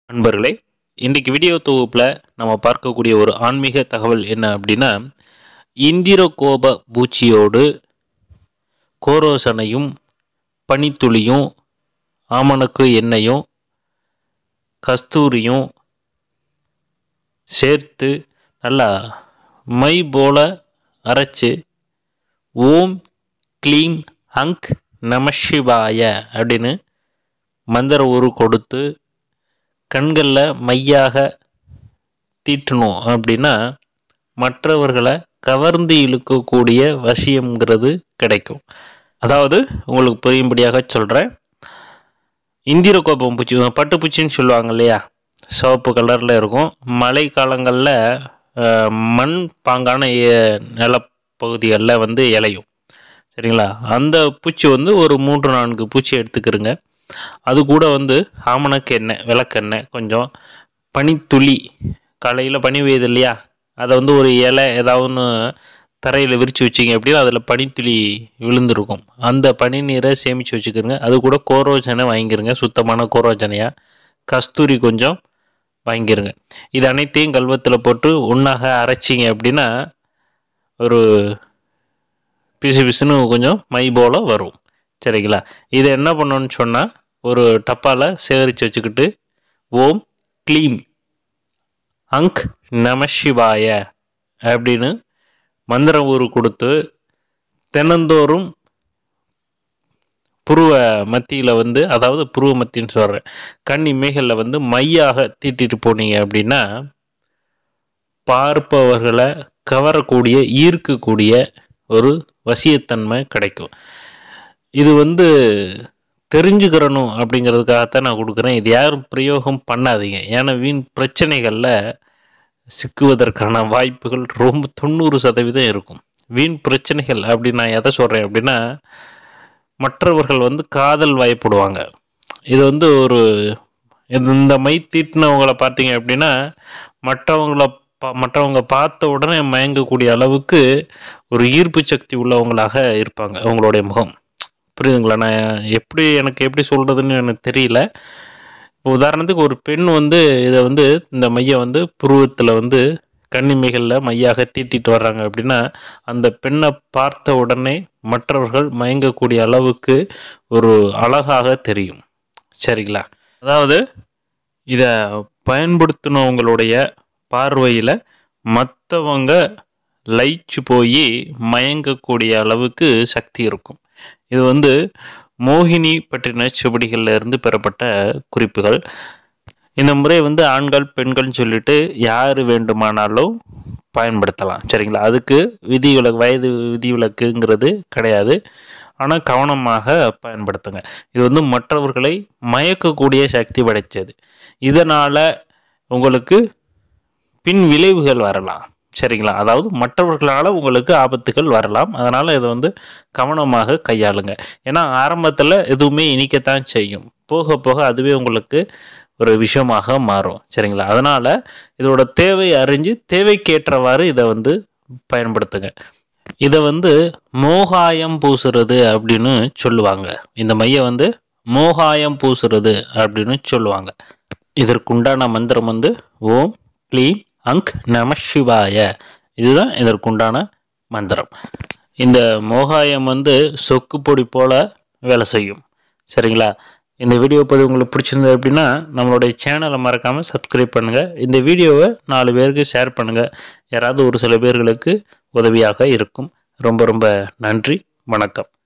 நண்பர்களே இன்றைக்கி வீடியோ தொகுப்பில் நம்ம பார்க்கக்கூடிய ஒரு ஆன்மீக தகவல் என்ன அப்படின்னா இந்திர கோப பூச்சியோடு கோரோசனையும் பனித்துளியும் ஆமணக்கு எண்ணெயும் கஸ்தூரியும் சேர்த்து நல்லா மை போல அரைச்சு ஓம் க்ளீம் அங்க் நமசிவாய அப்படின்னு மந்திர உரு கொடுத்து கண்களில் மையாக தீட்டணும் அப்படின்னா மற்றவர்களை கவர்ந்து இழுக்கக்கூடிய வசியம்ங்கிறது கிடைக்கும் அதாவது உங்களுக்கு புரியும்படியாக சொல்கிறேன் இந்திர கோபம் பூச்சி பட்டுப்பூச்சின்னு சொல்லுவாங்க இல்லையா சிவப்பு கலரில் இருக்கும் மழை காலங்களில் அஹ், மண் பாங்கான ஏ- நிலப்பகுதிகளில் வந்து இலையும் சரிங்களா அந்த பூச்சி வந்து ஒரு மூன்று நான்கு பூச்சி எடுத்துக்கிறங்க அது கூட வந்து ஆமணக்கு எண்ணெய் விளக்கெண்ணெய் கொஞ்சம் பனித்துளி காலையில் பனி பெய்யுது இல்லையா அதை வந்து ஒரு இலை ஏதாவது ஒன்று தரையில் விரித்து வச்சிங்க அப்படின்னா அதில் பனித்துளி விழுந்திருக்கும் அந்த பனி நீரை சேமித்து வச்சுக்கிறங்க அது கூட கோரோஜனை வாங்கிக்கிறங்க சுத்தமான கோரோஜனையாக கஸ்தூரி கொஞ்சம் வாங்கிக்கிறங்க இது அனைத்தையும் கல்வத்தில் போட்டு ஒன்றாக அரைச்சிங்க அப்படின்னா ஒரு பிசு பிசுன்னு கொஞ்சம் மை போல வரும் சரிங்களா இதை என்ன பண்ணணும்னு சொன்னால் ஒரு டப்பாவில் சேகரித்து வச்சுக்கிட்டு ஓம் க்ளீம் அங்க் நமசிவாய அப்படின்னு மந்திரம் ஊரு கொடுத்து தினந்தோறும் புருவ மத்தியில் வந்து அதாவது புருவ மத்தின்னு சொல்கிறேன் கண் இமைகளில் வந்து மையாக தீட்டிட்டு போனீங்க அப்படின்னா பார்ப்பவர்களை கவரக்கூடிய ஈர்க்கக்கூடிய ஒரு வசியத்தன்மை கிடைக்கும் இது வந்து தெரிஞ்சுக்கிறணும் அப்படிங்கிறதுக்காகத்தான் நான் கொடுக்குறேன் இது யாரும் பிரயோகம் பண்ணாதீங்க ஏன்னா வீண் பிரச்சனைகளில் சிக்குவதற்கான வாய்ப்புகள் ரொம்ப தொண்ணூறு சதவீதம் இருக்கும் வீண் பிரச்சனைகள் அப்படி நான் எதை சொல்கிறேன் அப்படின்னா மற்றவர்கள் வந்து காதல் வாய்ப்படுவாங்க இது வந்து ஒரு இது- இந்த மை தீட்டினவங்களை பார்த்தீங்க அப்படின்னா மற்றவங்கள பா மற்றவங்க பார்த்த உடனே மயங்கக்கூடிய அளவுக்கு ஒரு ஈர்ப்பு சக்தி உள்ளவங்களாக இருப்பாங்க அவங்களுடைய முகம் புரியுதுங்களா நான் எப்படி எனக்கு எப்படி சொல்கிறதுன்னு எனக்கு தெரியல இப்போ உதாரணத்துக்கு ஒரு பெண் வந்து இதை வந்து இந்த மையை வந்து புருவத்தில் வந்து கண்ணிமைகளில் மையாக தீட்டிட்டு வர்றாங்க அப்படின்னா அந்த பெண்ணை பார்த்த உடனே மற்றவர்கள் மயங்கக்கூடிய அளவுக்கு ஒரு அழகாக தெரியும் சரிங்களா அதாவது இதை பயன்படுத்தினவங்களுடைய பார்வையில் மற்றவங்க லயிச்சு போய் மயங்கக்கூடிய அளவுக்கு சக்தி இருக்கும் இது வந்து மோகினி பற்றின சுவடிகளில் இருந்து பெறப்பட்ட குறிப்புகள் இந்த முறை வந்து ஆண்கள் பெண்கள்னு சொல்லிட்டு யார் வேண்டுமானாலும் பயன்படுத்தலாம் சரிங்களா அதுக்கு விதிவிலக்கு வயது விதிவிலக்குங்கிறது கிடையாது ஆனால் கவனமாக பயன்படுத்துங்க இது வந்து மற்றவர்களை மயக்கக்கூடிய சக்தி படைத்தது இதனால் உங்களுக்கு பின் விளைவுகள் வரலாம் சரிங்களா அதாவது மற்றவர்களால் உங்களுக்கு ஆபத்துகள் வரலாம் அதனால் இதை வந்து கவனமாக கையாளுங்க ஏன்னா ஆரம்பத்தில் எதுவுமே இனிக்கத்தான் செய்யும் போக போக அதுவே உங்களுக்கு ஒரு விஷயமாக மாறும் சரிங்களா அதனால் இதோட தேவை அறிஞ்சு தேவைக்கேற்றவாறு இதை வந்து பயன்படுத்துங்க இதை வந்து மோகாயம் பூசுறது அப்படின்னு சொல்லுவாங்க இந்த மைய வந்து மோகாயம் பூசுறது அப்படின்னு சொல்லுவாங்க இதற்குண்டான மந்திரம் வந்து ஓம் க்ளீம் அங்க் நம சிவாய இதுதான் இதற்குண்டான மந்திரம் இந்த மோகாயம் வந்து சொக்கு பொடி போல வேலை செய்யும் சரிங்களா இந்த வீடியோ பதிவு உங்களுக்கு பிடிச்சிருந்தது அப்படின்னா நம்மளுடைய சேனலை மறக்காமல் சப்ஸ்கிரைப் பண்ணுங்கள் இந்த வீடியோவை நாலு பேருக்கு ஷேர் பண்ணுங்கள் யாராவது ஒரு சில பேர்களுக்கு உதவியாக இருக்கும் ரொம்ப ரொம்ப நன்றி வணக்கம்